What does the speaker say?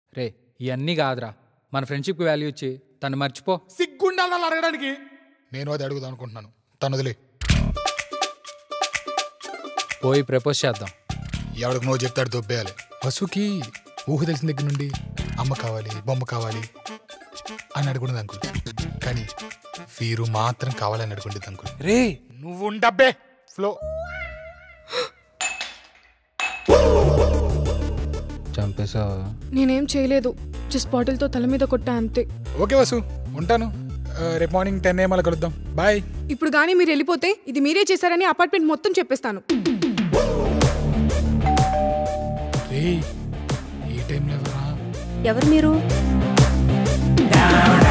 రే ఇవన్నీ కాదురా మన ఫ్రెండ్షిప్కి వాల్యూ ఇచ్చి తను మర్చిపో సిగ్గుండాలి నన్ను అడగడానికి నేను అది అడుగుదాం అనుకుంటున్నాను తను వదిలే పోయి ప్రపోజ్ చేద్దాం ఎవడికి నువ్వు చెప్తాడు దొబ్బేయాలి వసుకి ఊహ తెలిసిన దగ్గర నుండి అమ్మ కావాలి బొమ్మ కావాలి అని అడుగుండదు అంకుల్ కానీ వీరు మాత్రం కావాలని అడుగుండేది అంకుల్ రే నువ్వు ఉండబ్బే ఫ్లో చంపేసావా నేనేం చేయలేదు జస్ట్ బాటిల్తో తల మీద కొట్టా అంతే ఓకే వసు ఉంటాను ఆ, రేపు మార్నింగ్ టెన్ ఏఎం అలా కలుద్దాం బాయ్ ఇప్పుడు కానీ మీరు వెళ్ళిపోతే ఇది మీరే చేశారని అపార్ట్మెంట్ మొత్తం చెప్పేస్తాను రే ఈ టైంలో ఎవరా ఎవరు మీరు డా